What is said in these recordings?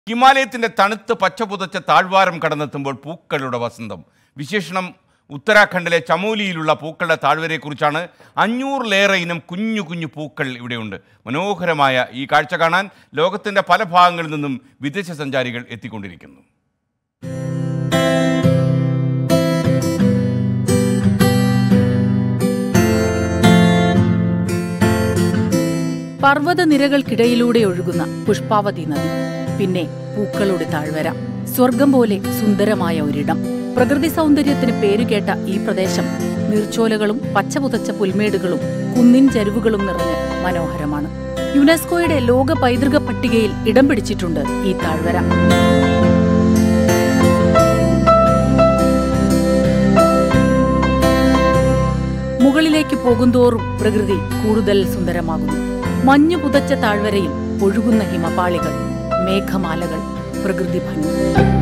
ഹിമാലയത്തിന്റെ തണുത്ത് പച്ച പുതച്ച താഴ്വാരം കടന്നെത്തുമ്പോൾ പൂക്കളുടെ വസന്തം വിശേഷണം ഉത്തരാഖണ്ഡിലെ ചമോലിയിലുള്ള പൂക്കളുടെ താഴ്വരയെക്കുറിച്ചാണ് അഞ്ഞൂറിലേറെ ഇനം കുഞ്ഞു കുഞ്ഞു പൂക്കൾ ഇവിടെയുണ്ട് മനോഹരമായ ഈ കാഴ്ച കാണാൻ ലോകത്തിന്റെ പല ഭാഗങ്ങളിൽ നിന്നും വിദേശ സഞ്ചാരികൾ എത്തിക്കൊണ്ടിരിക്കുന്നു പർവ്വതനിരകൾക്കിടയിലൂടെ ഒഴുകുന്ന പുഷ്പാവതി നദി പിന്നെ പൂക്കളുടെ താഴ്വര സ്വർഗം പോലെ സുന്ദരമായ ഒരിടം പ്രകൃതി സൗന്ദര്യത്തിന് പേരുകേട്ട ഈ പ്രദേശം നീർച്ചോലകളും പച്ചപുതച്ച പുൽമേടുകളും കുന്നിൻ ചരിവുകളും നിറഞ്ഞ് മനോഹരമാണ് യുനെസ്കോയുടെ ലോക പൈതൃക പട്ടികയിൽ ഇടം പിടിച്ചിട്ടുണ്ട് ഈ താഴ്വര മുകളിലേക്ക് പോകുന്തോറും പ്രകൃതി കൂടുതൽ സുന്ദരമാകുന്നു മഞ്ഞു പുതച്ച താഴ്വരയിൽ ഒഴുകുന്ന ഹിമപാളികൾ മേഘമാലകൾ പ്രകൃതി ഭംഗി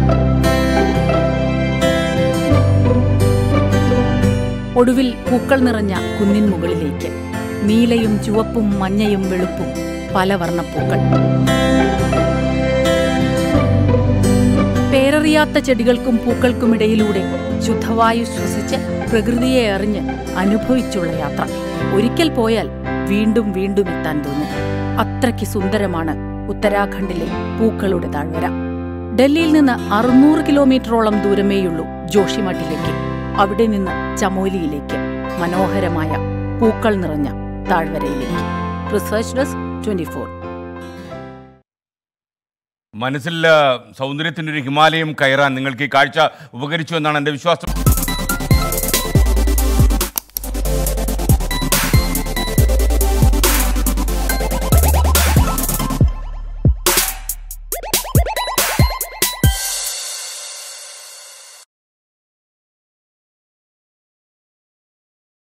ഒടുവിൽ പൂക്കൾ നിറഞ്ഞ കുന്നിൻ മുകളിലേക്ക് നീലയും ചുവപ്പും മഞ്ഞയും വെളുപ്പും പല വർണ്ണപ്പൂക്കൾ പേരറിയാത്ത ചെടികൾക്കും പൂക്കൾക്കുമിടയിലൂടെ ശുദ്ധവായു ശ്വസിച്ച് പ്രകൃതിയെ അറിഞ്ഞ് അനുഭവിച്ചുള്ള യാത്ര ഒരിക്കൽ പോയാൽ വീണ്ടും വീണ്ടും എത്താൻ തോന്നും അത്രയ്ക്ക് സുന്ദരമാണ് ഉത്തരാഖണ്ഡിലെ പൂക്കളുടെ താഴ്വര ഡൽഹിയിൽ നിന്ന് അറുന്നൂറ് കിലോമീറ്ററോളം ദൂരമേയുള്ളൂ ജോഷിമഠിലേക്ക് അവിടെ നിന്ന് ചമോലിയിലേക്ക് മനോഹരമായ പൂക്കൾ നിറഞ്ഞ താഴ്വരയിലേക്ക് റിസർച്ച് ഡെസ്ക് ട്വന്റി ഫോർ മനസ്സിൽ സൗന്ദര്യത്തിൻ്റെ ഒരു ഹിമാലയം കയറാൻ നിങ്ങൾക്ക് ഈ കാഴ്ച ഉപകരിച്ചു എന്നാണ് എൻ്റെ വിശ്വാസം